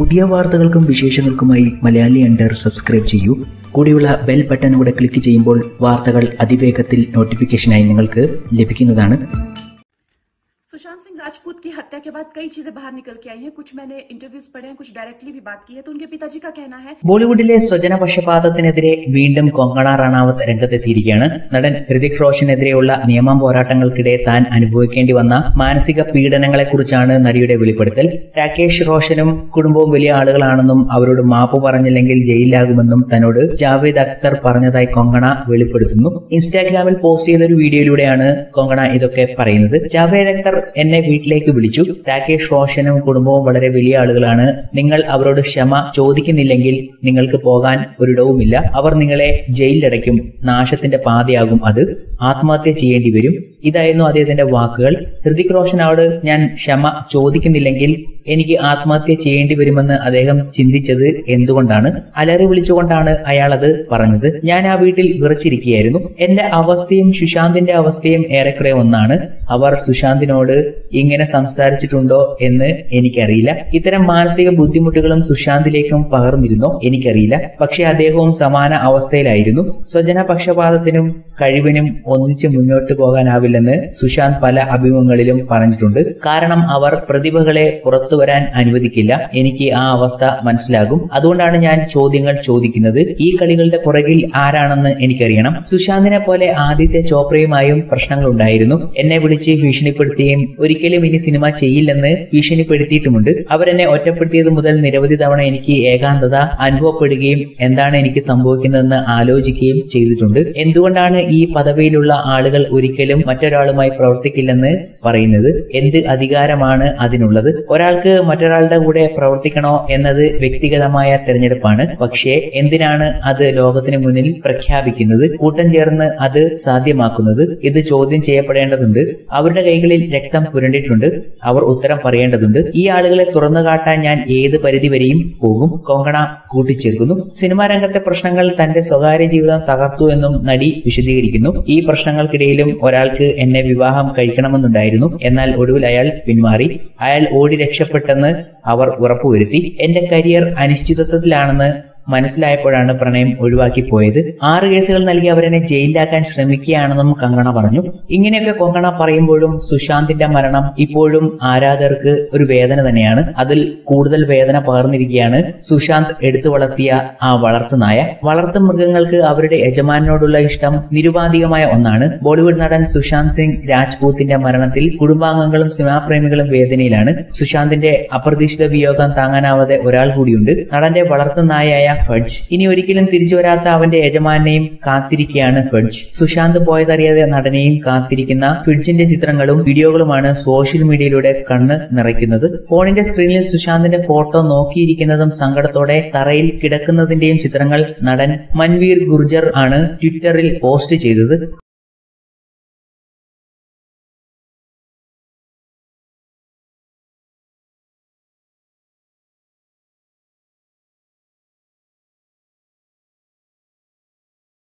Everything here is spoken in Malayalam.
പുതിയ വാർത്തകൾക്കും വിശേഷങ്ങൾക്കുമായി മലയാളി അണ്ടർ സബ്സ്ക്രൈബ് ചെയ്യൂ കൂടിയുള്ള ബെൽ ബട്ടൺ കൂടെ ക്ലിക്ക് ചെയ്യുമ്പോൾ വാർത്തകൾ അതിവേഗത്തിൽ നോട്ടിഫിക്കേഷനായി നിങ്ങൾക്ക് ലഭിക്കുന്നതാണ് सुशांत सिंह राजपूत की हत्या के बाद कई चीजें बाहर निकल के आई हैं कुछ मैंने इंटरव्यूज पढ़े हैं कुछ डायरेक्टली भी बात की है तो उनके पिताजी का कहना है ബോളിവുഡിലെ സ്വജനപക്ഷപാതത്തിനെതിരെ വീണ്ടും കൊങ്കണ റണാവത്ത് രംഗത്തെത്തിയിരിക്കുകയാണ് നടൻ ഹൃതിക് റോഷനെതിരെയുള്ള നിയമ പോരാട്ടങ്ങൾക്കിടെ താൻ അനുഭവിക്കേണ്ടി വന്ന മാനസിക പീഡനങ്ങളെക്കുറിച്ചാണ് നടിയുടെ വെളിപ്പെടുത്തൽ രാകേഷ് റോഷനും കുടുംബവും വലിയ ആളുകളാണെന്നും അവരോട് മാപ്പ് പറഞ്ഞില്ലെങ്കിൽ ജയിലിലാകുമെന്നും തന്നോട് ജാവേദ് അക്തർ പറഞ്ഞതായി കൊങ്കണ വെളിപ്പെടുത്തുന്നു ഇൻസ്റ്റാഗ്രാമിൽ പോസ്റ്റ് ചെയ്ത ഒരു വീഡിയോയിലൂടെയാണ് കൊങ്കണ ഇതൊക്കെ പറയുന്നത് ജാവേദ് അക്തർ എന്നെ വീട്ടിലേക്ക് വിളിച്ചു രാകേഷ് റോഷനും കുടുംബവും വളരെ വലിയ ആളുകളാണ് നിങ്ങൾ അവരോട് ക്ഷമ ചോദിക്കുന്നില്ലെങ്കിൽ നിങ്ങൾക്ക് പോകാൻ ഒരിടവുമില്ല അവർ നിങ്ങളെ ജയിലിലടയ്ക്കും നാശത്തിന്റെ പാതയാകും അത് ആത്മഹത്യ ചെയ്യേണ്ടി വരും ഇതായിരുന്നു അദ്ദേഹത്തിന്റെ വാക്കുകൾ ഹൃതിക് റോഷനോട് ഞാൻ ക്ഷമ ചോദിക്കുന്നില്ലെങ്കിൽ എനിക്ക് ആത്മഹത്യ ചെയ്യേണ്ടി വരുമെന്ന് അദ്ദേഹം ചിന്തിച്ചത് എന്തുകൊണ്ടാണ് അലറി വിളിച്ചുകൊണ്ടാണ് അയാൾ അത് പറഞ്ഞത് ഞാൻ ആ വീട്ടിൽ വിറച്ചിരിക്കുകയായിരുന്നു എന്റെ അവസ്ഥയും സുശാന്തിന്റെ അവസ്ഥയും ഏറെക്കുറെ ഒന്നാണ് അവർ സുശാന്തിനോട് ഇങ്ങനെ സംസാരിച്ചിട്ടുണ്ടോ എന്ന് എനിക്കറിയില്ല ഇത്തരം മാനസിക ബുദ്ധിമുട്ടുകളും സുശാന്തിലേക്കും പകർന്നിരുന്നോ എനിക്കറിയില്ല പക്ഷെ അദ്ദേഹവും സമാന അവസ്ഥയിലായിരുന്നു സ്വജന പക്ഷപാതത്തിനും കഴിവിനും ഒന്നിച്ച് മുന്നോട്ട് പോകാനാവില്ലെന്ന് സുശാന്ത് പല അഭിമുഖങ്ങളിലും പറഞ്ഞിട്ടുണ്ട് കാരണം അവർ പ്രതിഭകളെ പുറത്തു വരാൻ അനുവദിക്കില്ല എനിക്ക് ആ അവസ്ഥ മനസ്സിലാകും അതുകൊണ്ടാണ് ഞാൻ ചോദ്യങ്ങൾ ചോദിക്കുന്നത് ഈ കളികളുടെ പുറകിൽ ആരാണെന്ന് എനിക്കറിയണം സുശാന്തിനെ പോലെ ആദിത്യ ചോപ്രയുമായും പ്രശ്നങ്ങളുണ്ടായിരുന്നു എന്നെ വിളിച്ച് ഭീഷണിപ്പെടുത്തുകയും ഒരിക്കലും ഇനി സിനിമ ചെയ്യില്ലെന്ന് ഭീഷണിപ്പെടുത്തിയിട്ടുമുണ്ട് അവരെന്നെ ഒറ്റപ്പെടുത്തിയത് മുതൽ നിരവധി തവണ എനിക്ക് ഏകാന്തത അനുഭവപ്പെടുകയും എന്താണ് എനിക്ക് സംഭവിക്കുന്നതെന്ന് ആലോചിക്കുകയും ചെയ്തിട്ടുണ്ട് എന്തുകൊണ്ടാണ് ഈ പദവിയിലുള്ള ആളുകൾ ഒരിക്കലും മറ്റൊരാളുമായി പ്രവർത്തിക്കില്ലെന്ന് പറയുന്നത് എന്ത് അധികാരമാണ് അതിനുള്ളത് ഒരാൾക്ക് മറ്റൊരാളുടെ കൂടെ പ്രവർത്തിക്കണോ എന്നത് വ്യക്തിഗതമായ തെരഞ്ഞെടുപ്പാണ് പക്ഷേ എന്തിനാണ് അത് ലോകത്തിന് മുന്നിൽ പ്രഖ്യാപിക്കുന്നത് കൂട്ടം ചേർന്ന് അത് സാധ്യമാക്കുന്നത് ഇത് ചോദ്യം ചെയ്യപ്പെടേണ്ടതുണ്ട് അവരുടെ കൈകളിൽ രക്തം പുരണ്ടിട്ടുണ്ട് അവർ ഉത്തരം പറയേണ്ടതുണ്ട് ഈ ആളുകളെ തുറന്നു കാട്ടാൻ ഞാൻ ഏത് പരിധി വരെയും പോകും കൊങ്കണ കൂട്ടിച്ചേർക്കുന്നു സിനിമാ രംഗത്തെ പ്രശ്നങ്ങൾ തന്റെ സ്വകാര്യ ജീവിതം തകർത്തു എന്നും നടി വിശദീകരിക്കുന്നു ഈ പ്രശ്നങ്ങൾക്കിടയിലും ഒരാൾക്ക് എന്നെ വിവാഹം കഴിക്കണമെന്നുണ്ടായിരുന്നു എന്നാൽ ഒടുവിൽ അയാൾ പിന്മാറി അയാൾ ഓടി രക്ഷപ്പെട്ടെന്ന് അവർ ഉറപ്പുവരുത്തി എന്റെ കരിയർ അനിശ്ചിതത്വത്തിലാണെന്ന് മനസ്സിലായപ്പോഴാണ് പ്രണയം ഒഴിവാക്കി പോയത് ആറ് കേസുകൾ നൽകി അവരെന്നെ ജയിലിലാക്കാൻ ശ്രമിക്കുകയാണെന്നും കങ്കണ പറഞ്ഞു ഇങ്ങനെയൊക്കെ കൊങ്കണ പറയുമ്പോഴും സുശാന്തിന്റെ മരണം ഇപ്പോഴും ആരാധകർക്ക് ഒരു വേദന തന്നെയാണ് അതിൽ കൂടുതൽ വേദന പകർന്നിരിക്കുകയാണ് സുശാന്ത് എടുത്തു വളർത്തിയ ആ വളർത്തുനായ വളർത്തു മൃഗങ്ങൾക്ക് അവരുടെ യജമാനോടുള്ള ഇഷ്ടം നിരുപാധികമായ ഒന്നാണ് ബോളിവുഡ് നടൻ സുശാന്ത് സിംഗ് രാജ്പൂത്തിന്റെ മരണത്തിൽ കുടുംബാംഗങ്ങളും സിനിമാപ്രേമികളും വേദനയിലാണ് സുശാന്തിന്റെ അപ്രതീക്ഷിത വിയോഗം താങ്ങാനാവാതെ ഒരാൾ കൂടിയുണ്ട് നടന്റെ വളർത്തുനായയായ ഫഡ്ജ് ഇനി ഒരിക്കലും തിരിച്ചു വരാത്ത അവന്റെ യജമാനെയും കാത്തിരിക്കുകയാണ് ഫഡ്ജ് സുശാന്ത് പോയതറിയാതെ നടനെയും കാത്തിരിക്കുന്ന ഫിഡ്ജിന്റെ ചിത്രങ്ങളും വീഡിയോകളുമാണ് സോഷ്യൽ മീഡിയയിലൂടെ കണ്ണ് നിറയ്ക്കുന്നത് ഫോണിന്റെ സ്ക്രീനിൽ സുശാന്തിന്റെ ഫോട്ടോ നോക്കിയിരിക്കുന്നതും സങ്കടത്തോടെ തറയിൽ കിടക്കുന്നതിന്റെയും ചിത്രങ്ങൾ നടൻ മൻവീർ ഗുർജർ ആണ് ട്വിറ്ററിൽ പോസ്റ്റ് ചെയ്തത്